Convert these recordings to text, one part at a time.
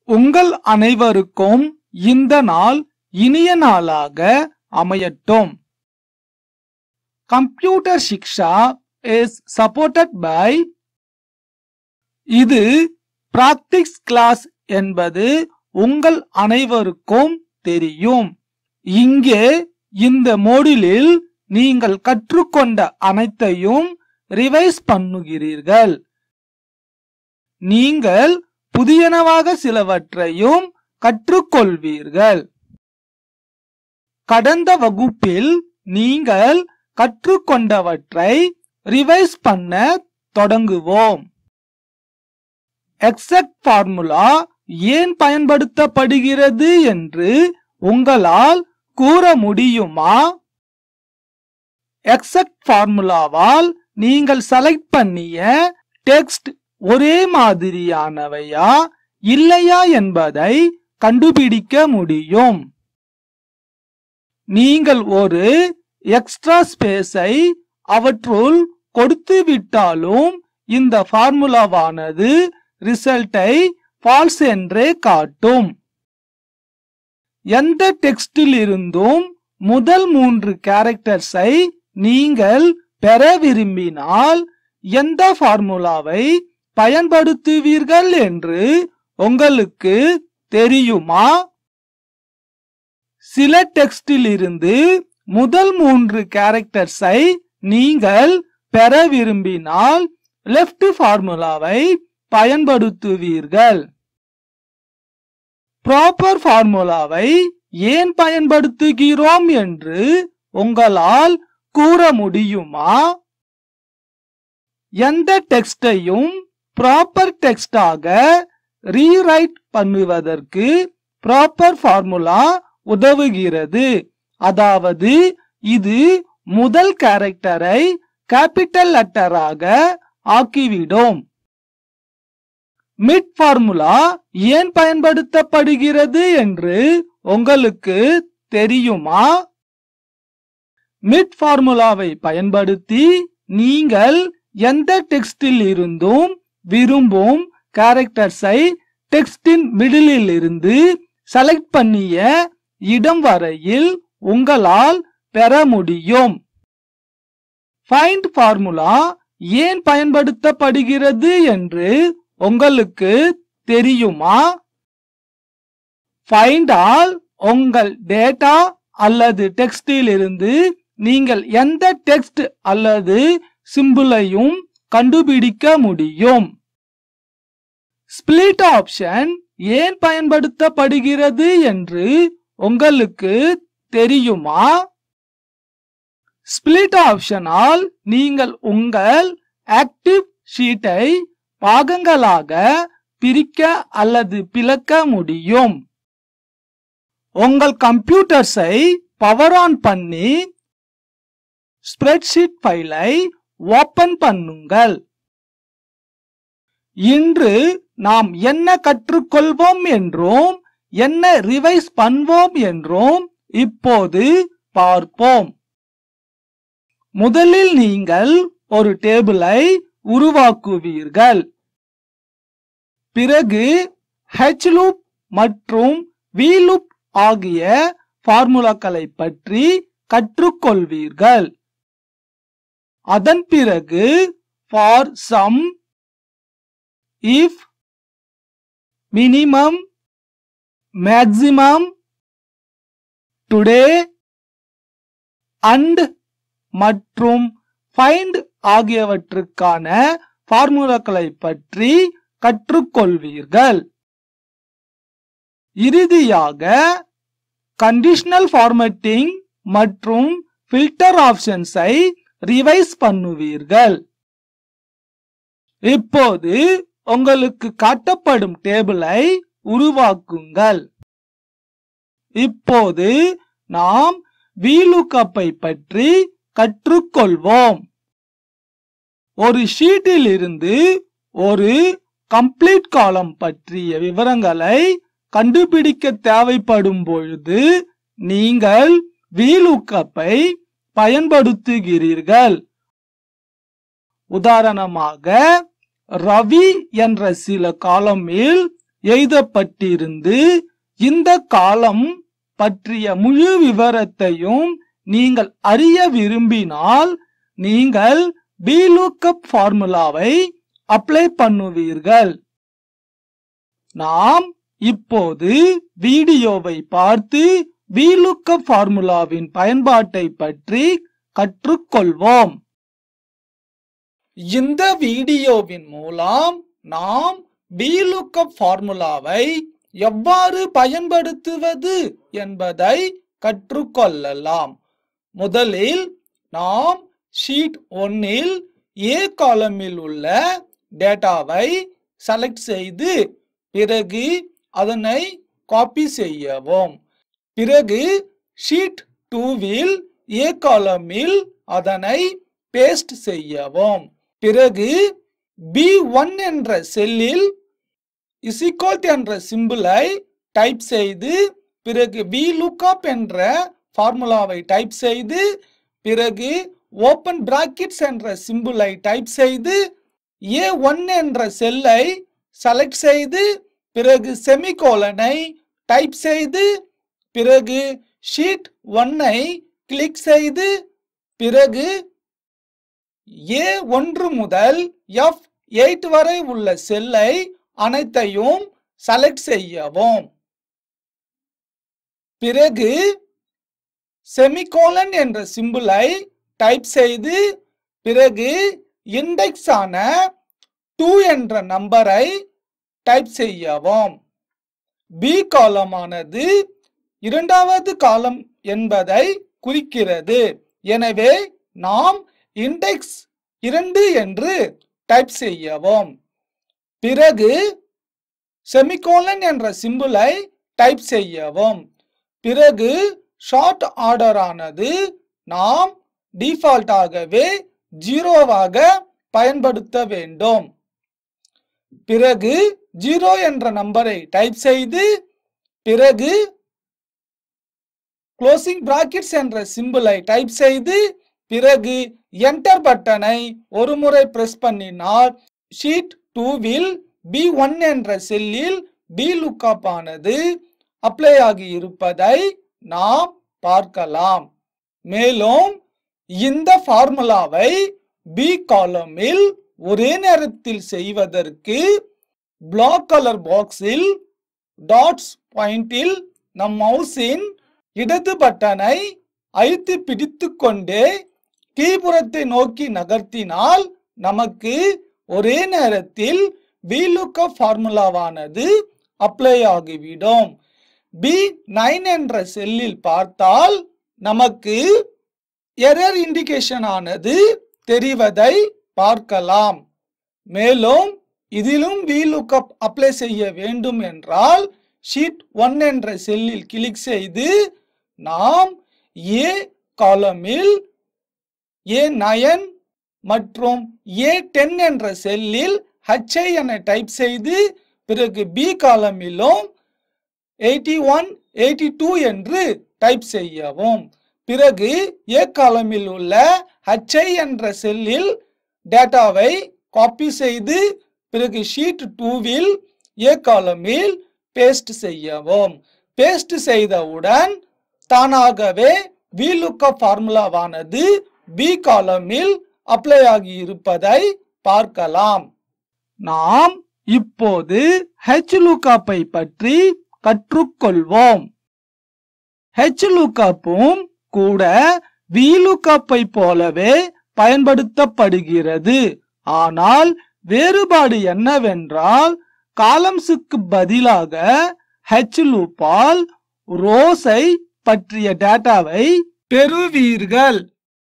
உங்கள் அனைவருக்கும் இந்த நாள் இனிய நாளாக அமையட்டும் computer Shiksha is supported by இது பிராக்டிஸ் கிளாஸ் என்பது உங்கள் அனைவருக்கும் தெரியும் இங்கே இந்த மோடிலில் நீங்கள் கற்றுக்கொண்ட அனைத்தையும் ரிவைஸ் பண்ணுகிறீர்கள் நீங்கள் புதியனவாக சிலவற்றையும் கற்றுக்கொள்வீர்கள் கடந்த வகுப்பில் நீங்கள் கற்றுக்கொண்டவற்றை ரிவைஸ் பண்ண தொடங்குவோம் எக்ஸக்ட் ஃபார்முலா ஏன் பயன்படுத்தப்படுகிறது என்று உங்களால் கூற முடியுமா எக்ஸக்ட் ஃபார்முலாவால் நீங்கள் செலக்ட் பண்ணிய டெக்ஸ்ட் ஒரே மாதிரியானவையா இல்லையா என்பதை கண்டுபிடிக்க முடியும் நீங்கள் ஒரு எக்ஸ்ட்ரா ஸ்பேஸை அவற்றுள் கொடுத்து விட்டாலும் இந்த ஃபார்முலாவானது ரிசல்ட்டை ஃபால்ஸ் என்றே காட்டும் எந்த டெக்ஸ்டில் இருந்தும் முதல் மூன்று கேரக்டர்ஸை நீங்கள் பெற விரும்பினால் எந்த ஃபார்முலாவை பயன்படுத்துவீர்கள் என்று உங்களுக்கு தெரியுமா சில டெக்ஸ்டில் இருந்து முதல் மூன்று கேரக்டர்ஸை நீங்கள் பெற விரும்பினால் லெஃப்ட் ஃபார்முலாவை பயன்படுத்துவீர்கள் ப்ராப்பர் ஃபார்முலாவை ஏன் பயன்படுத்துகிறோம் என்று உங்களால் கூற முடியுமா எந்த டெக்ஸ்டையும் ப்ராப்பர் டெக்ஸ்டாக ரீரைட் பண்ணுவதற்கு ப்ராப்பர் ஃபார்முலா உதவுகிறது அதாவது இது முதல் கேரக்டரை கேபிட்டல் லெட்டராக ஆக்கிவிடும் மிட் ஃபார்முலா ஏன் பயன்படுத்தப்படுகிறது என்று உங்களுக்கு தெரியுமா மிட் ஃபார்முலாவை பயன்படுத்தி நீங்கள் எந்த டெக்ஸ்டில் இருந்தும் விரும்பும் கேரக்டர்ஸை டெக்ஸ்டின் மிடிலில் இருந்து செலக்ட் பண்ணிய இடம் வரையில் உங்களால் பெற முடியும் ஃபைண்ட் ஃபார்முலா ஏன் பயன்படுத்தப்படுகிறது என்று உங்களுக்கு தெரியுமா ஃபைண்ட் ஆல் உங்கள் டேட்டா அல்லது டெக்ஸ்டில் இருந்து நீங்கள் எந்த டெக்ஸ்ட் அல்லது சிம்பிளையும் கண்டுபிடிக்க முடியும் ஸ்பிளிட் ஆப்ஷன் ஏன் பயன்படுத்தப்படுகிறது என்று உங்களுக்கு தெரியுமா ஸ்பிளிட் ஆப்ஷனால் நீங்கள் உங்கள் ஆக்டிவ் ஷீட்டை பாகங்களாக பிரிக்க அல்லது பிளக்க முடியும் உங்கள் கம்ப்யூட்டர்ஸை பவர் ஆன் பண்ணி ஸ்ப்ரெட்ஷீட் ஃபைலை ஓபன் பண்ணுங்கள் இன்று நாம் என்ன கற்றுக்கொள்வோம் என்றும் என்ன ரிவைஸ் பண்ணுவோம் என்றும் இப்போது பார்ப்போம் முதலில் நீங்கள் ஒரு டேபிளை உருவாக்குவீர்கள் பிறகு ஹெச் லூப் மற்றும் வி லூப் ஆகிய ஃபார்முலாக்களை பற்றி கற்றுக்கொள்வீர்கள் அதன் பிறகு for sum if minimum maximum today and மற்றும் ஃபைண்ட் ஆகியவற்றுக்கான ஃபார்முலாக்களை பற்றி கற்றுக்கொள்வீர்கள் இறுதியாக கண்டிஷனல் ஃபார்மேட்டிங் மற்றும் ஃபில்டர் ஆப்ஷன்ஸை ரிவைஸ் பண்ணுவீர்கள் இப்போது உங்களுக்கு காட்டப்படும் டேபிளை உருவாக்குங்கள் இப்போது நாம் வீலுக்கப்பை பற்றி கற்றுக்கொள்வோம் ஒரு ஷீட்டில் இருந்து ஒரு கம்ப்ளீட் காலம் பற்றிய விவரங்களை கண்டுபிடிக்க தேவைப்படும் பொழுது நீங்கள் வீலுக்கப்பை பயன்படுத்துகிறீர்கள் உதாரணமாக ரவி என்ற சில காலமில் எழுதப்பட்டிருந்து இந்த காலம் பற்றிய முழு விவரத்தையும் நீங்கள் அறிய விரும்பினால் நீங்கள் VLOOKUP ஃபார்முலாவை அப்ளை பண்ணுவீர்கள் நாம் இப்போது வீடியோவை பார்த்து VLOOKUP ஃபார்முலாவின் பயன்பாட்டை பற்றி கற்றுக்கொள்வோம் இந்த வீடியோவின் மூலம் நாம் VLOOKUP ஃபார்முலாவை எவ்வாறு பயன்படுத்துவது என்பதை கற்றுக்கொள்ளலாம் முதலில் நாம் ஷீட் ஒன்னில் ஏ காலமில் உள்ள டேட்டாவை செலக்ட் செய்து பிறகு அதனை காப்பி செய்யவும் பிறகு ஷீட் டூவில் ஏ காலமில் அதனை பேஸ்ட் செய்யவும் பிறகு பி ஒன் என்ற செல்லில் இசிகோல்ட் என்ற சிம்பிளை டைப் செய்து பிறகு வி லுக்அப் என்ற ஃபார்முலாவை டைப் செய்து பிறகு ஓப்பன் பிராக்கெட்ஸ் என்ற சிம்பிளை டைப் செய்து ஏ ஒன் என்ற செல்லை செலக்ட் செய்து பிறகு செமிகோலனை டைப் செய்து பிறகு ஷீட் ஒன்னை கிளிக் செய்து பிறகு ஏ ஒன்று முதல் எஃப் எயிட் வரை உள்ள செல்லை அனைத்தையும் செலக்ட் செய்யவும் பிறகு செமிகோலன் என்ற சிம்பிளை டைப் செய்து பிறகு இண்டெக்ஸ் ஆன டூ என்ற நம்பரை டைப் செய்யவும் பி காலமானது இரண்டாவது காலம் என்பதை குறிக்கிறது எனவே நாம் இண்டெக்ஸ் இரண்டு என்று டைப் செய்யவும் பிறகு செமிகோலன் என்ற சிம்பிளை டைப் செய்யவும் பிறகு ஷார்ட் ஆர்டர் ஆனது நாம் டிஃபால்ட்டாகவே ஜீரோவாக பயன்படுத்த வேண்டும் பிறகு ஜீரோ என்ற நம்பரை டைப் செய்து பிறகு க்ளோசிங் பிராக்கெட்ஸ் என்ற சிம்பிளை டைப் செய்து பிறகு என்டர் பட்டனை ஒரு முறை பிரஸ் பண்ணினால் ஷீட் டூவில் பி ஒன் என்ற செல்லில் பி லுக்கப் ஆனது அப்ளை ஆகி இருப்பதை நாம் பார்க்கலாம் மேலும் இந்த ஃபார்முலாவை பி காலமில் ஒரே நேரத்தில் செய்வதற்கு பிளாக் கலர் பாக்ஸில் டாட்ஸ் பாயிண்டில் நம் மவுஸின் இடது பட்டனை அழுத்தி பிடித்து கொண்டே கீபுறத்தை நோக்கி நகர்த்தினால் நமக்கு ஒரே நேரத்தில் VLOOKUP ஃபார்முலாவானது அப்ளை ஆகிவிடும் பி நைன் என்ற செல்லில் பார்த்தால் நமக்கு எரர் இண்டிகேஷன் ஆனது தெரிவதை பார்க்கலாம் மேலும் இதிலும் VLOOKUP அப்ளை செய்ய வேண்டும் என்றால் ஷீட் ஒன் என்ற செல்லில் கிளிக் செய்து நாம் ஏ காலமில் ஏ நயன் மற்றும் ஏ டென் என்ற செல்லில் ஹச்ஐ என டைப் செய்து பிறகு பி காலமிலும் எயிட்டி ஒன் எயிட்டி டூ என்று டைப் செய்யவும் பிறகு ஏ காலமில் உள்ள ஹச்ஐ என்ற செல்லில் டேட்டாவை காப்பி செய்து பிறகு ஷீட் டூவில் ஏ காலமில் பேஸ்ட் செய்யவும் பேஸ்ட் செய்தவுடன் தானாகவே VLOOKUP ஃபார்முலாவானது பி காலமில் அப்ளை ஆகி இருப்பதை பார்க்கலாம் நாம் இப்போது ஹெச்லூக்காப்பை பற்றி கற்றுக்கொள்வோம் ஹெச்லூக்காப்பும் கூட VLOOKUP-ஐ போலவே பயன்படுத்தப்படுகிறது ஆனால் வேறுபாடு என்னவென்றால் காலம்ஸுக்கு பதிலாக ஹெச் லூப்பால் ரோஸை பற்றிய டேட்டாவை பெறுவீர்கள்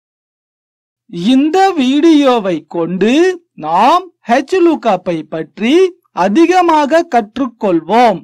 இந்த வீடியோவை கொண்டு நாம் ஹெச் லுக்கப்பை பற்றி அதிகமாக கற்றுக்கொள்வோம்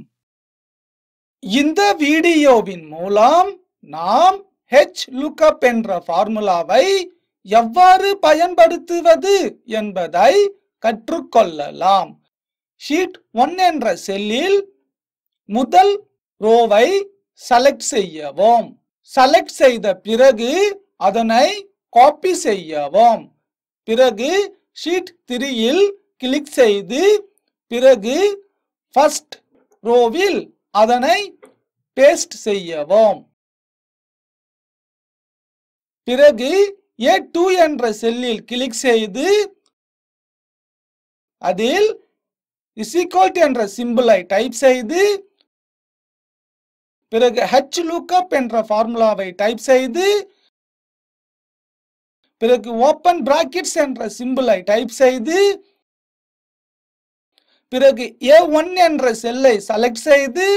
இந்த வீடியோவின் மூலம் நாம் ஹெச் லுக்கப் என்ற ஃபார்முலாவை எவ்வாறு பயன்படுத்துவது என்பதை கற்றுக்கொள்ளலாம் ஷீட் ஒன் என்ற செல்லில் முதல் ரோவை செலக்ட் செய்யவும் செலக்ட் செய்த பிறகு அதனை காப்பி செய்யவும் பிறகு ஷீட் த்ரீயில் கிளிக் செய்து பிறகு ஃபர்ஸ்ட் ரோவில் அதனை பேஸ்ட் செய்யவும் பிறகு ஏ டூ என்ற செல்லில் கிளிக் செய்து அதில் இசிகோல்ட் என்ற சிம்பிளை டைப் செய்து பிறகு ஹச் லுக்கப் என்ற ஃபார்முலாவை டைப் செய்து பிறகு ஓப்பன் பிராக்கெட்ஸ் என்ற சிம்பிளை டைப் செய்து பிறகு ஏ ஒன் என்ற செல்லை செலக்ட் செய்து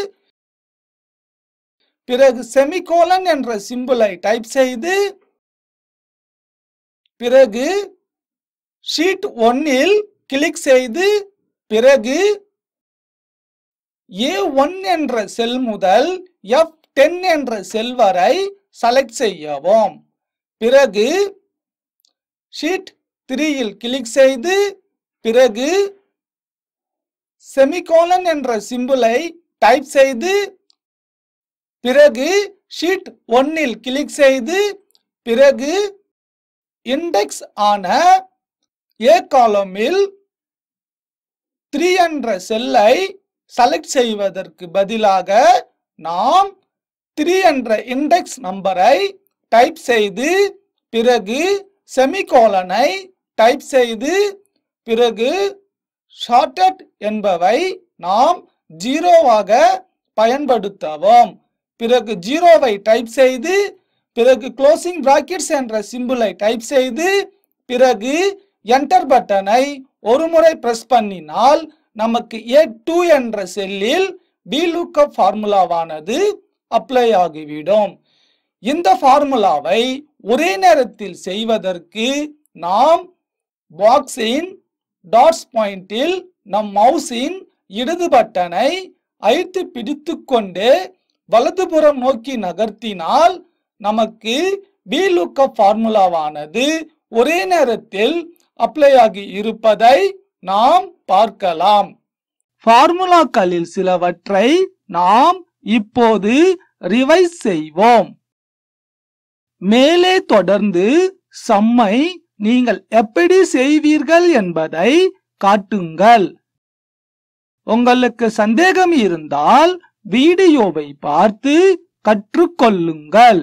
பிறகு செமிகோலன் என்ற சிம்பிளை டைப் செய்து பிறகு ஷீட் ஒன்னில் கிளிக் செய்து பிறகு ஏ ஒன் என்ற செல் முதல் எஃப் டென் என்ற செல் வரை செலக்ட் செய்யவும் பிறகு ஷீட் த்ரீயில் கிளிக் செய்து பிறகு செமிகோலன் என்ற சிம்பிளை டைப் செய்து பிறகு ஷீட் ஒன்னில் கிளிக் செய்து பிறகு இண்டெக்ஸ் ஆன ஏ காலமில் த்ரீ என்ற செல்லை செலக்ட் செய்வதற்கு பதிலாக நாம் த்ரீ என்ற இண்டெக்ஸ் நம்பரை டைப் செய்து பிறகு செமிகோலனை டைப் செய்து பிறகு ஷார்டட் என்பவை நாம் ஜீரோவாக பயன்படுத்தவும் பிறகு ஜீரோவை டைப் செய்து பிறகு க்ளோசிங் பிராக்கெட்ஸ் என்ற சிம்பிளை டைப் செய்து பிறகு என்டர் பட்டனை ஒரு முறை பிரஸ் பண்ணினால் நமக்கு ஏ டூ என்ற செல்லில் டி லுக்கப் ஃபார்முலாவானது அப்ளை ஆகிவிடும் இந்த ஃபார்முலாவை ஒரே நேரத்தில் செய்வதற்கு நாம் பாக்ஸின் டாட்ஸ் பாயிண்டில் நம் மவுஸின் இடது பட்டனை அழுத்தி பிடித்துக்கொண்டு வலதுபுறம் நோக்கி நகர்த்தினால் நமக்கு டி லுக்கப் ஃபார்முலாவானது ஒரே நேரத்தில் அப்ளை ஆகி இருப்பதை நாம் பார்க்கலாம் ஃபார்முலாக்களில் சிலவற்றை நாம் இப்போது ரிவைஸ் செய்வோம் மேலே தொடர்ந்து சம்மை நீங்கள் எப்படி செய்வீர்கள் என்பதை காட்டுங்கள் உங்களுக்கு சந்தேகம் இருந்தால் வீடியோவை பார்த்து கற்றுக்கொள்ளுங்கள்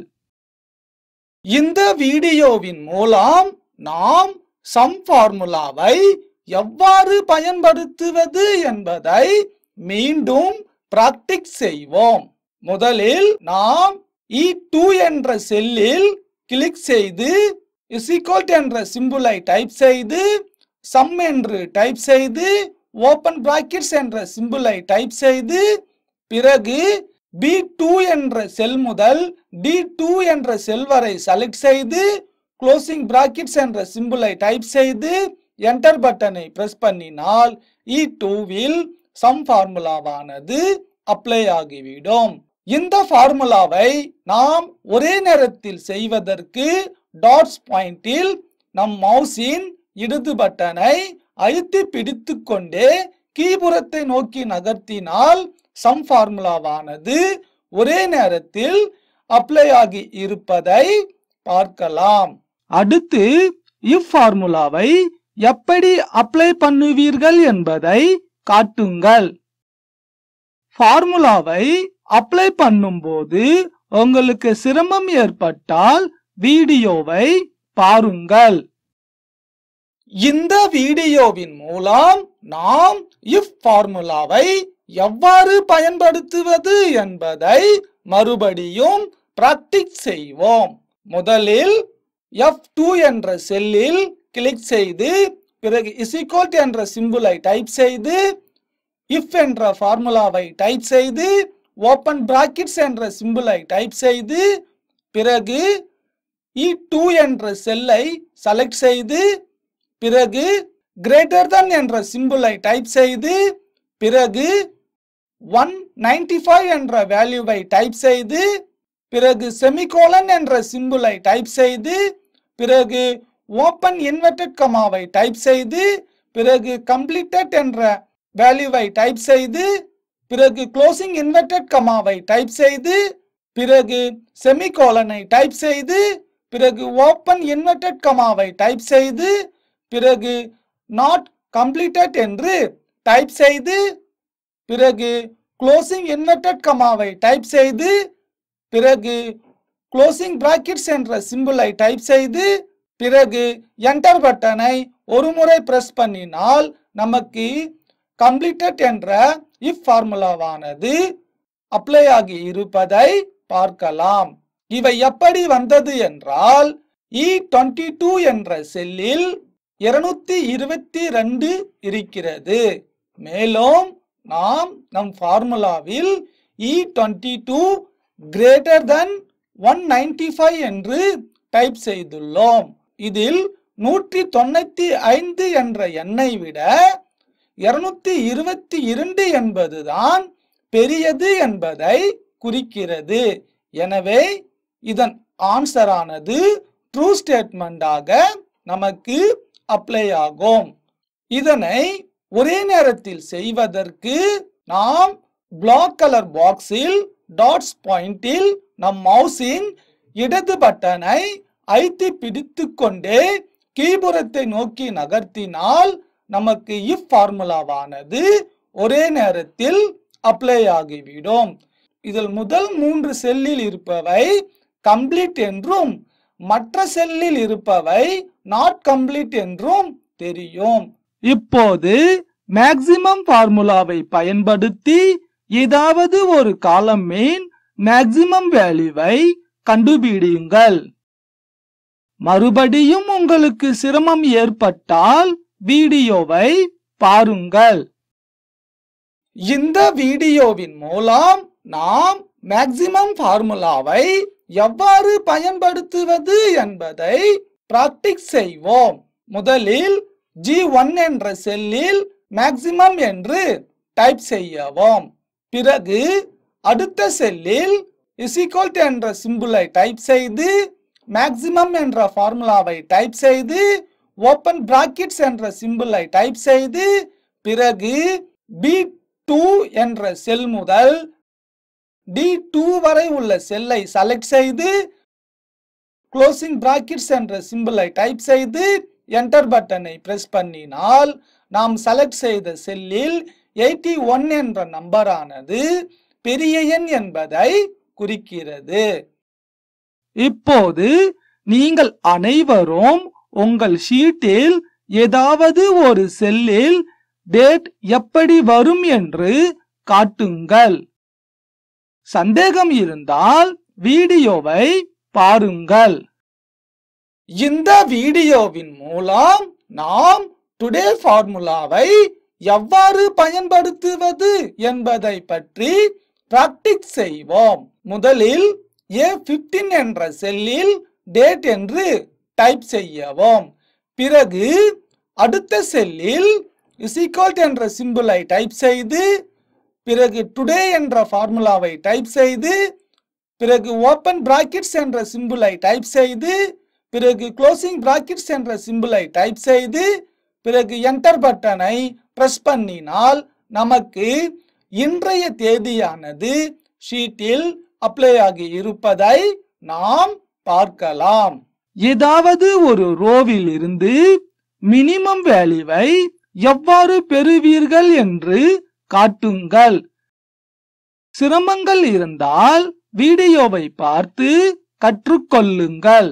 இந்த வீடியோவின் மூலம் நாம் சம் ஃபார்முலாவை எவ்வாறு பயன்படுத்துவது என்பதை மீண்டும் பிராக்டிஸ் செய்வோம் முதலில் நாம் இ டூ என்ற செல்லில் கிளிக் செய்து இசிகோல்ட் என்ற சிம்புலை டைப் செய்து சம் என்று டைப் செய்து ஓபன் பிராக்கெட்ஸ் என்ற சிம்புலை டைப் செய்து பிறகு பி டூ என்ற செல் முதல் டி டூ என்ற செல் வரை செலக்ட் செய்து க்ளோசிங் பிராக்கெட்ஸ் என்ற சிம்புலை டைப் செய்து என்டர் பட்டனை பிரஸ் பண்ணினால் இ டூவில் சம் ஃபார்முலாவானது அப்ளை ஆகிவிடும் இந்த ஃபார்முலாவை நாம் ஒரே நேரத்தில் செய்வதற்கு டாட்ஸ் பாயிண்டில் நம் மவுஸின் இடது பட்டனை அழுத்தி பிடித்துக் கொண்டே கீபுறத்தை நோக்கி நகர்த்தினால் சம் ஃபார்முலாவானது ஒரே நேரத்தில் அப்ளை ஆகி இருப்பதை பார்க்கலாம் அடுத்து இஃப் ஃபார்முலாவை எப்படி அப்ளை பண்ணுவீர்கள் என்பதை காட்டுங்கள் ஃபார்முலாவை அப்ளை பண்ணும்போது உங்களுக்கு சிரமம் ஏற்பட்டால் வீடியோவை பாருங்கள் இந்த வீடியோவின் மூலம் நாம் இஃப் ஃபார்முலாவை எவ்வாறு பயன்படுத்துவது என்பதை மறுபடியும் பிராக்டிஸ் செய்வோம் முதலில் எஃப் டூ என்ற செல்லில் கிளிக் செய்து பிறகு இசிகோல்ட் என்ற சிம்புலை டைப் செய்து இஃப் என்ற ஃபார்முலாவை டைப் செய்து ஓப்பன் பிராக்கெட்ஸ் என்ற சிம்புலை டைப் செய்து பிறகு இ டூ என்ற செல்லை செலக்ட் செய்து பிறகு கிரேட்டர் than என்ற சிம்புலை டைப் செய்து பிறகு ஒன் நைன்டி ஃபைவ் என்ற வேல்யூவை டைப் செய்து பிறகு செமிகோலன் என்ற சிம்புலை டைப் செய்து பிறகு ஓப்பன் இன்வெர்டட் கமாவை டைப் செய்து பிறகு கம்ப்ளீட்டட் என்ற வேல்யூவை டைப் செய்து பிறகு க்ளோசிங் இன்வெர்டட் கமாவை டைப் செய்து பிறகு செமிகோலனை டைப் செய்து பிறகு ஓப்பன் இன்வெர்டட் கமாவை டைப் செய்து பிறகு நாட் கம்ப்ளீட்டட் என்று டைப் செய்து பிறகு க்ளோசிங் இன்வெர்டட் கமாவை டைப் செய்து பிறகு க்ளோசிங் பிராக்கெட்ஸ் என்ற சிம்பிளை டைப் செய்து பிறகு என்டர் பட்டனை ஒரு முறை பிரஸ் பண்ணினால் நமக்கு கம்ப்ளீட்டட் என்ற இஃப் ஃபார்முலாவானது அப்ளை ஆகி இருப்பதை பார்க்கலாம் இவை எப்படி வந்தது என்றால் இ டுவெண்ட்டி டூ என்ற செல்லில் இருநூத்தி இருபத்தி ரெண்டு இருக்கிறது மேலும் நாம் நம் ஃபார்முலாவில் E twenty two greater than one ninety five என்று டைப் செய்துள்ளோம் இதில் நூற்றி தொண்ணூத்தி ஐந்து என்ற எண்ணை விட இருநூத்தி இருபத்தி இரண்டு என்பதுதான் பெரியது என்பதை குறிக்கிறது எனவே இதன் ஆன்சரானது ட்ரூ ஸ்டேட்மெண்டாக நமக்கு அப்ளை ஆகும் இதனை ஒரே நேரத்தில் செய்வதற்கு நாம் பிளாக் கலர் பாக்ஸில் டாட்ஸ் பாயிண்டில் நம் மவுஸின் இடது பட்டனை அழுத்தி பிடித்து கொண்டே கீபுரத்தை நோக்கி நகர்த்தினால் நமக்கு இஃப் ஃபார்முலாவானது ஒரே நேரத்தில் அப்ளை ஆகிவிடும் இதில் முதல் மூன்று செல்லில் இருப்பவை கம்ப்ளீட் என்றும் மற்ற செல்லில் இருப்பவை நாட் கம்ப்ளீட் என்றும் தெரியும் இப்போது மேக்சிமம் ஃபார்முலாவை பயன்படுத்தி ஏதாவது ஒரு காலம் மீன் மேக்சிமம் வேல்யூவை கண்டுபிடியுங்கள் மறுபடியும் உங்களுக்கு சிரமம் ஏற்பட்டால் வீடியோவை பாருங்கள் இந்த வீடியோவின் மூலம் நாம் மேக்சிமம் ஃபார்முலாவை எவ்வாறு பயன்படுத்துவது என்பதை பிராக்டிஸ் செய்வோம் முதலில் ஜி ஒன் என்ற செல்லில் மேக்சிமம் என்று டைப் செய்யவும் பிறகு அடுத்த செல்லில் இசிகோல் என்ற சிம்பிளை டைப் செய்து மேக்சிமம் என்ற ஃபார்முலாவை டைப் செய்து ஓப்பன் பிராக்கெட்ஸ் என்ற சிம்பிளை டைப் செய்து பிறகு பி டூ என்ற செல் முதல் டி டூ வரை உள்ள செல்லை செலக்ட் செய்து க்ளோசிங் பிராக்கெட்ஸ் என்ற சிம்பிளை டைப் செய்து என்டர் பட்டனை பிரஸ் பண்ணினால் நாம் செலக்ட் செய்த செல்லில் எயிட்டி ஒன் என்ற நம்பரானது பெரிய எண் என்பதை குறிக்கிறது இப்போது நீங்கள் அனைவரும் உங்கள் ஷீட்டில் ஏதாவது ஒரு செல்லில் டேட் எப்படி வரும் என்று காட்டுங்கள் சந்தேகம் இருந்தால் வீடியோவை பாருங்கள் இந்த வீடியோவின் மூலம் நாம் டுடே ஃபார்முலாவை எவ்வாறு பயன்படுத்துவது என்பதை பற்றி பிராக்டிஸ் செய்வோம் முதலில் ஏ பிப்டீன் என்ற செல்லில் டேட் என்று டைப் செய்யவும் பிறகு அடுத்த செல்லில் இசிகோல்ட் என்ற சிம்பிளை டைப் செய்து பிறகு டுடே என்ற ஃபார்முலாவை டைப் செய்து பிறகு ஓப்பன் பிராக்கெட்ஸ் என்ற சிம்பிளை டைப் செய்து பிறகு க்ளோசிங் பிராக்கெட்ஸ் என்ற சிம்பிளை டைப் செய்து பிறகு என்டர் பட்டனை பிரஸ் பண்ணினால் நமக்கு இன்றைய தேதியானது ஷீட்டில் அப்ளை ஆகி இருப்பதை நாம் பார்க்கலாம் ஏதாவது ஒரு ரோவில் இருந்து மினிமம் வேல்யூவை எவ்வாறு பெறுவீர்கள் என்று காட்டுங்கள் சிரமங்கள் இருந்தால் வீடியோவை பார்த்து கற்றுக்கொள்ளுங்கள்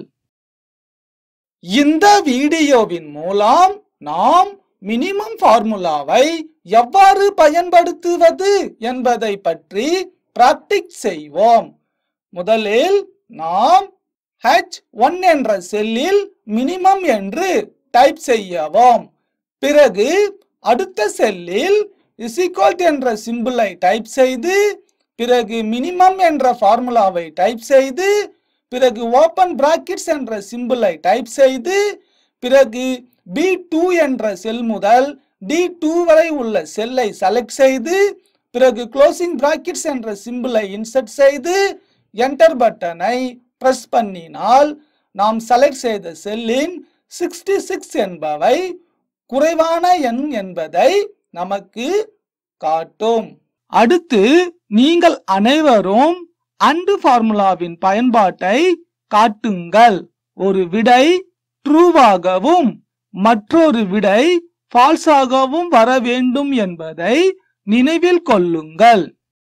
இந்த வீடியோவின் மூலம் நாம் மினிமம் ஃபார்முலாவை எவ்வாறு பயன்படுத்துவது என்பதை பற்றி பிராக்டிஸ் செய்வோம் முதலில் நாம் ஹெச் ஒன் என்ற செல்லில் மினிமம் என்று டைப் செய்யவும் பிறகு அடுத்த செல்லில் இசிகோல்ட் என்ற சிம்பிளை டைப் செய்து பிறகு மினிமம் என்ற ஃபார்முலாவை டைப் செய்து பிறகு ஓப்பன் பிராக்கெட்ஸ் என்ற சிம்பிளை டைப் செய்து பிறகு பி டூ என்ற செல் முதல் டி டூ வரை உள்ள செல்லை செலக்ட் செய்து பிறகு க்ளோசிங் பிராக்கெட்ஸ் என்ற சிம்பிளை இன்சர்ட் செய்து என்டர் பட்டனை பிரஸ் பண்ணினால் நாம் செலக்ட் செய்த செல்லின் சிக்ஸ்டி சிக்ஸ் என்பவை குறைவான எண் என்பதை நமக்கு காட்டும் அடுத்து நீங்கள் அனைவரும் அண்டு ஃபார்முலாவின் பயன்பாட்டை காட்டுங்கள் ஒரு விடை ட்ரூவாகவும் மற்றொரு விடை ஃபால்ஸாகவும் வர வேண்டும் என்பதை நினைவில் கொள்ளுங்கள்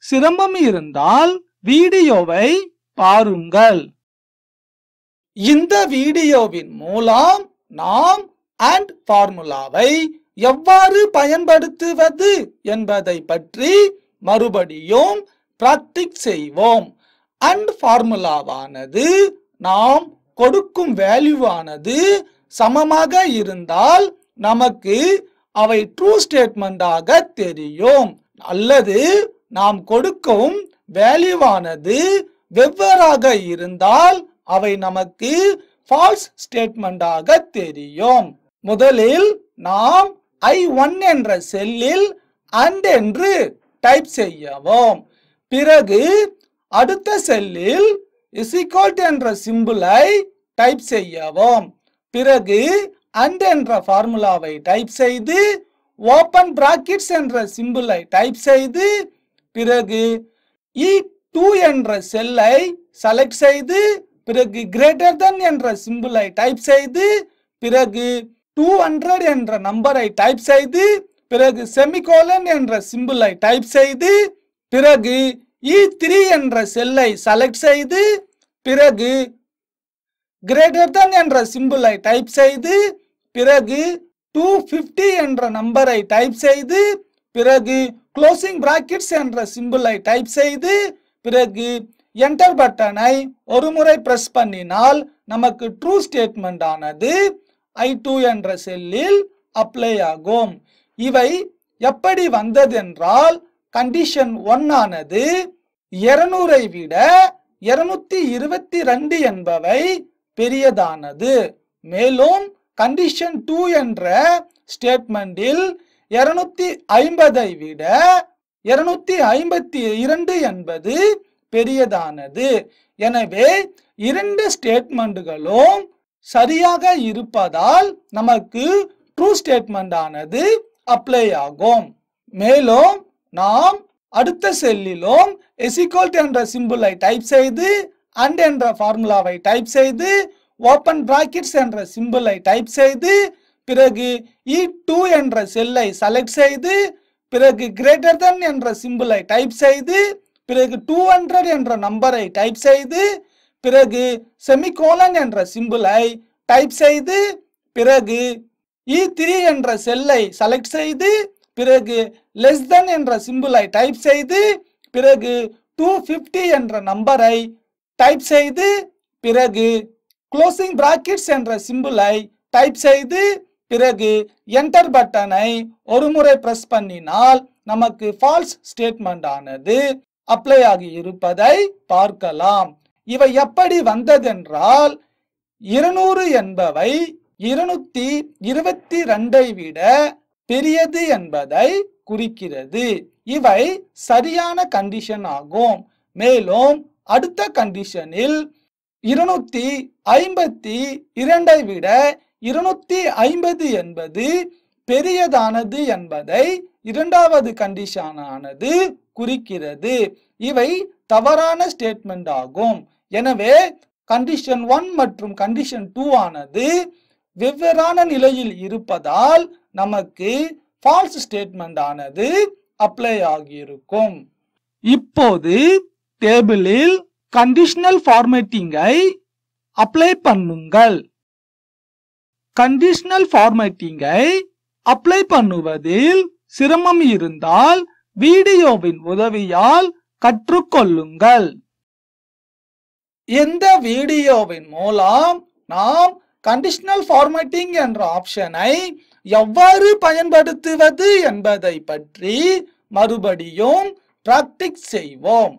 சிரமம் இருந்தால் வீடியோவை பாருங்கள் இந்த வீடியோவின் மூலம் நாம் அண்ட் ஃபார்முலாவை எவ்வாறு பயன்படுத்துவது என்பதை பற்றி மறுபடியும் பிராக்டிஸ் செய்வோம் அண்ட் ஃபார்முலாவானது நாம் கொடுக்கும் வேல்யூவானது சமமாக இருந்தால் நமக்கு அவை ட்ரூ ஸ்டேட்மெண்டாக தெரியும் அல்லது நாம் கொடுக்கும் வேல்யூவானது வெவ்வேறாக இருந்தால் அவை நமக்கு ஃபால்ஸ் ஸ்டேட்மெண்டாக தெரியும் முதலில் நாம் ஐ ஒன் என்ற செல்லில் அண்ட் என்று டைப் செய்யவும் பிறகு அடுத்த செல்லில் இசிகோல்ட் என்ற சிம்பிளை டைப் செய்யவும் பிறகு அண்ட் என்ற ஃபார்முலாவை டைப் செய்து ஓபன் பிராக்கெட்ஸ் என்ற சிம்பிளை டைப் செய்து பிறகு இ டூ என்ற செல்லை செலக்ட் செய்து பிறகு கிரேட்டர் than என்ற சிம்பிளை டைப் செய்து பிறகு டூ ஹண்ட்ரட் என்ற நம்பரை டைப் செய்து பிறகு செமிகோலன் என்ற சிம்பிளை டைப் செய்து பிறகு இ த்ரீ என்ற செல்லை செலக்ட் செய்து பிறகு கிரேட்டர் than என்ற சிம்பிளை டைப் செய்து பிறகு டூ ஃபிஃப்டி என்ற நம்பரை டைப் செய்து பிறகு க்ளோசிங் பிராக்கெட்ஸ் என்ற சிம்பிளை டைப் செய்து பிறகு என்டர் பட்டனை ஒரு முறை பிரஸ் பண்ணினால் நமக்கு ட்ரூ ஸ்டேட்மெண்ட் ஆனது ஐ டூ என்ற செல்லில் அப்ளை ஆகும் இவை எப்படி வந்ததென்றால் கண்டிஷன் ஒன் ஆனது இருநூறை விட இருநூத்தி இருபத்தி ரெண்டு என்பவை பெரியதானது மேலும் கண்டிஷன் டூ என்ற ஸ்டேட்மெண்டில் இருநூத்தி ஐம்பதை விட இருநூத்தி ஐம்பத்தி இரண்டு என்பது பெரியதானது எனவே இரண்டு ஸ்டேட்மெண்ட்களும் சரியாக இருப்பதால் நமக்கு ட்ரூ ஸ்டேட்மெண்ட் ஆனது அப்ளை ஆகும் மேலும் நாம் அடுத்த செல்லிலும் எசிகோல்ட் என்ற சிம்பிளை டைப் செய்து அண்ட் என்ற ஃபார்முலாவை டைப் செய்து ஓபன் பிராக்கெட்ஸ் என்ற சிம்பிளை டைப் செய்து பிறகு இ டூ என்ற செல்லை செலக்ட் செய்து பிறகு கிரேட்டர் than என்ற சிம்பிளை டைப் செய்து பிறகு டூ ஹண்ட்ரட் என்ற நம்பரை டைப் செய்து பிறகு செமிகோலன் என்ற சிம்பிளை டைப் செய்து பிறகு இ த்ரீ என்ற செல்லை செலக்ட் செய்து பிறகு லெஸ் தென் என்ற சிம்பிளை டைப் செய்து பிறகு டூ ஃபிஃப்டி என்ற நம்பரை டைப் செய்து பிறகு க்ளோசிங் பிராக்கெட்ஸ் என்ற சிம்பிளை டைப் செய்து பிறகு என்டர் பட்டனை ஒரு முறை பிரஸ் பண்ணினால் நமக்கு ஃபால்ஸ் ஸ்டேட்மெண்ட் ஆனது அப்ளை ஆகி இருப்பதை பார்க்கலாம் இவை எப்படி வந்ததென்றால் இருநூறு என்பவை இருநூத்தி இருபத்தி ரெண்டை விட பெரியது என்பதை குறிக்கிறது இவை சரியான கண்டிஷன் ஆகும் மேலும் அடுத்த கண்டிஷனில் இருநூத்தி ஐம்பத்தி இரண்டை விட இருநூத்தி ஐம்பது என்பது பெரியதானது என்பதை இரண்டாவது கண்டிஷனானது குறிக்கிறது இவை தவறான ஸ்டேட்மெண்ட் ஆகும் எனவே கண்டிஷன் ஒன் மற்றும் கண்டிஷன் டூ ஆனது வெவ்வேறான நிலையில் இருப்பதால் நமக்கு ஃபால்ஸ் ஸ்டேட்மெண்ட் ஆனது அப்ளை ஆகியிருக்கும் இப்போது டேபிளில் கண்டிஷனல் ஃபார்மேட்டிங்கை அப்ளை பண்ணுங்கள் கண்டிஷனல் ஃபார்மேட்டிங்கை அப்ளை பண்ணுவதில் சிரமம் இருந்தால் வீடியோவின் உதவியால் கற்றுக்கொள்ளுங்கள் இந்த வீடியோவின் மூலம் நாம் கண்டிஷனல் ஃபார்மேட்டிங் என்ற ஆப்ஷனை எவ்வாறு பயன்படுத்துவது என்பதை பற்றி மறுபடியும் பிராக்டிஸ் செய்வோம்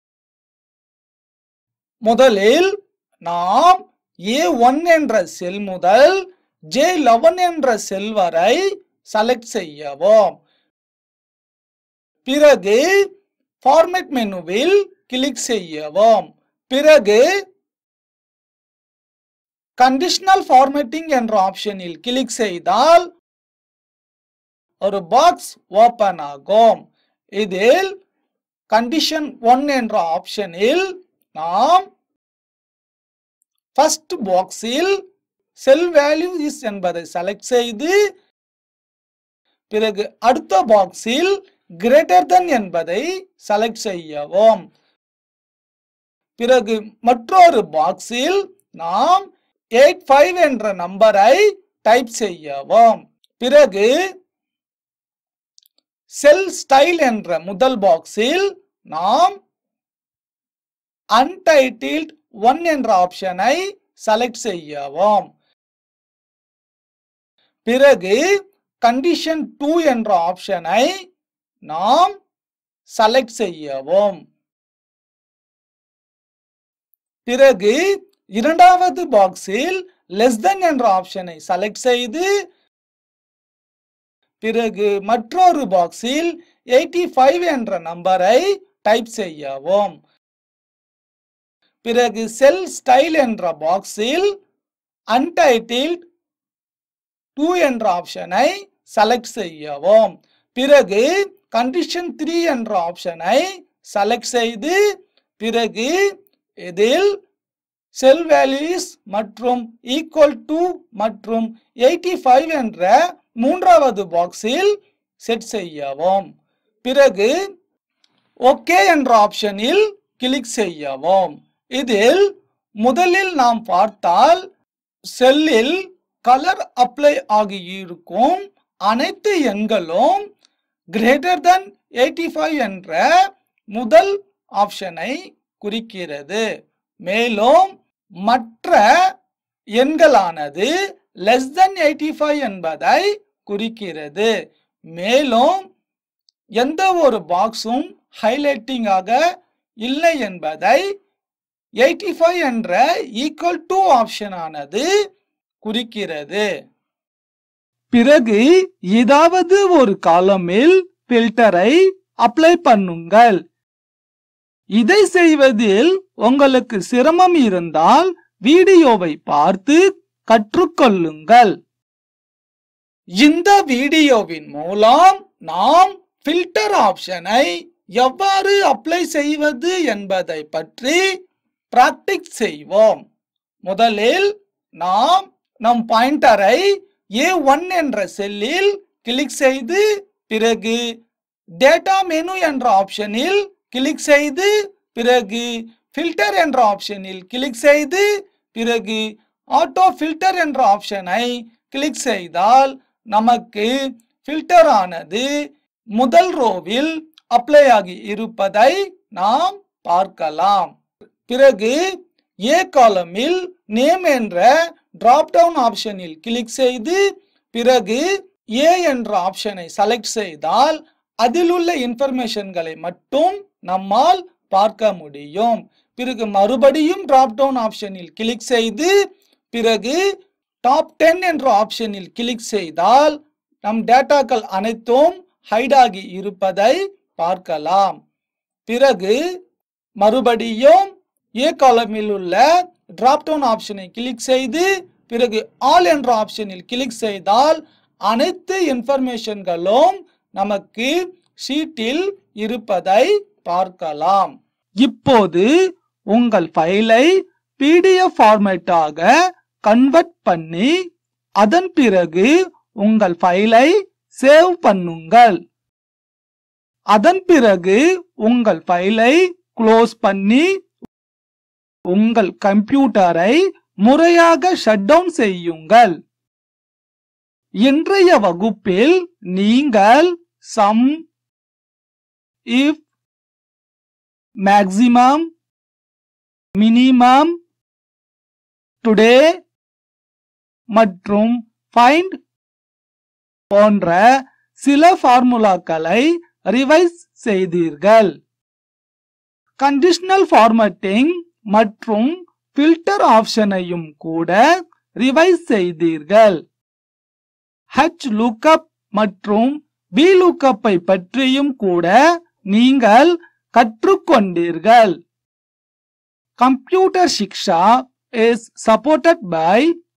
முதலில் நாம் ஏ ஒன் என்ற செல் முதல் ஜே லெவன் என்ற செல் வரை செலக்ட் செய்யவும் பிறகு ஃபார்மேட் மெனுவில் கிளிக் செய்யவும் பிறகு கண்டிஷனல் ஃபார்மேட்டிங் என்ற ஆப்ஷனில் கிளிக் செய்தால் ஒரு பாக்ஸ் ஓபன் ஆகும் இதில் கண்டிஷன் ஒன் என்ற ஆப்ஷனில் நாம் ஃபர்ஸ்ட் பாக்ஸில் செல் வேல்யூ இஸ் என்பதை செலக்ட் செய்து பிறகு அடுத்த பாக்ஸில் கிரேட்டர் than என்பதை செலக்ட் செய்யவும் பிறகு மற்றொரு பாக்ஸில் நாம் எயிட் ஃபைவ் என்ற நம்பரை டைப் செய்யவும் பிறகு செல் ஸ்டைல் என்ற முதல் பாக்ஸில் நாம் அன்டைட்டில்ட் ஒன் என்ற ஆப்ஷனை செலக்ட் செய்யவும் பிறகு கண்டிஷன் டூ என்ற ஆப்ஷனை நாம் செலக்ட் செய்யவும் பிறகு இரண்டாவது பாக்ஸில் லெஸ் தென் என்ற ஆப்ஷனை செலக்ட் செய்து பிறகு மற்றொரு பாக்ஸில் எயிட்டி ஃபைவ் என்ற நம்பரை டைப் செய்யவும் பிறகு செல் ஸ்டைல் என்ற பாக்ஸில் அன்டைட்டில்ட் டூ என்ற ஆப்ஷனை செலக்ட் செய்யவும் பிறகு கண்டிஷன் த்ரீ என்ற ஆப்ஷனை செலக்ட் செய்து பிறகு இதில் செல் வேல்யூஸ் மற்றும் ஈக்குவல் டு மற்றும் எயிட்டி ஃபைவ் என்ற மூன்றாவது பாக்ஸில் செட் செய்யவும் பிறகு ஓகே என்ற ஆப்ஷனில் கிளிக் செய்யவும் இதில் முதலில் நாம் பார்த்தால் செல்லில் கலர் அப்ளை ஆகியிருக்கும் அனைத்து எண்களும் கிரேட்டர் than எயிட்டி ஃபைவ் என்ற முதல் ஆப்ஷனை குறிக்கிறது மேலும் மற்ற எண்களானது லெஸ் than எயிட்டி ஃபைவ் என்பதை குறிக்கிறது மேலும் எந்த ஒரு பாக்ஸும் ஹைலைட்டிங் ஆக இல்லை என்பதை எயிட்டி ஃபைவ் என்ற ஈக்குவல் டு ஆப்ஷன் ஆனது குறிக்கிறது பிறகு ஏதாவது ஒரு காலமில் ஃபில்டரை அப்ளை பண்ணுங்கள் இதை செய்வதில் உங்களுக்கு சிரமம் இருந்தால் வீடியோவை பார்த்து கற்றுக்கொள்ளுங்கள் இந்த வீடியோவின் மூலம் நாம் ஃபில்டர் ஆப்ஷனை எவ்வாறு அப்ளை செய்வது என்பதை பற்றி பிராக்டிஸ் செய்வோம் முதலில் நாம் நம் பாயிண்டரை ஏ ஒன் என்ற செல்லில் கிளிக் செய்து பிறகு டேட்டா மெனு என்ற ஆப்ஷனில் கிளிக் செய்து பிறகு ஃபில்டர் என்ற ஆப்ஷனில் கிளிக் செய்து பிறகு ஆட்டோ ஃபில்டர் என்ற ஆப்ஷனை கிளிக் செய்தால் நமக்கு ஃபில்டர் ஆனது முதல் ரோவில் அப்ளை ஆகி இருப்பதை நாம் பார்க்கலாம் பிறகு ஏ காலமில் நேம் என்ற டிராப் டவுன் ஆப்ஷனில் கிளிக் செய்து பிறகு ஏ என்ற ஆப்ஷனை செலக்ட் செய்தால் அதில் உள்ள இன்ஃபர்மேஷன்களை மட்டும் நம்மால் பார்க்க முடியும் பிறகு மறுபடியும் டிராப் டவுன் ஆப்ஷனில் கிளிக் செய்து பிறகு டாப் டென் என்ற ஆப்ஷனில் கிளிக் செய்தால் நம் டேட்டாக்கள் அனைத்தும் ஹைட் ஆகி இருப்பதை பார்க்கலாம் பிறகு மறுபடியும் ஏ காலமில் உள்ள டிராப் டவுன் ஆப்ஷனை கிளிக் செய்து பிறகு ஆல் என்ற ஆப்ஷனில் கிளிக் செய்தால் அனைத்து இன்ஃபர்மேஷன்களும் நமக்கு ஷீட்டில் இருப்பதை பார்க்கலாம் இப்போது உங்கள் ஃபைலை பிடிஎஃப் ஃபார்மேட்டாக கன்வெர்ட் பண்ணி அதன் பிறகு உங்கள் ஃபைலை சேவ் பண்ணுங்கள் அதன் பிறகு உங்கள் ஃபைலை க்ளோஸ் பண்ணி உங்கள் கம்ப்யூட்டரை முறையாக ஷட் டவுன் செய்யுங்கள் இன்றைய வகுப்பில் நீங்கள் sum if maximum minimum today மற்றும் ஃபைண்ட் போன்ற சில ஃபார்முலாக்களை ரிவைஸ் செய்தீர்கள் கண்டிஷனல் ஃபார்மட்டிங் மற்றும் ஃபில்டர் ஆப்ஷனையும் கூட ரிவைஸ் செய்தீர்கள் ஹச் லுக்கப் மற்றும் வி லுக்கப்பை பற்றியும் கூட நீங்கள் கற்றுக்கொண்டீர்கள் computer Shiksha is supported by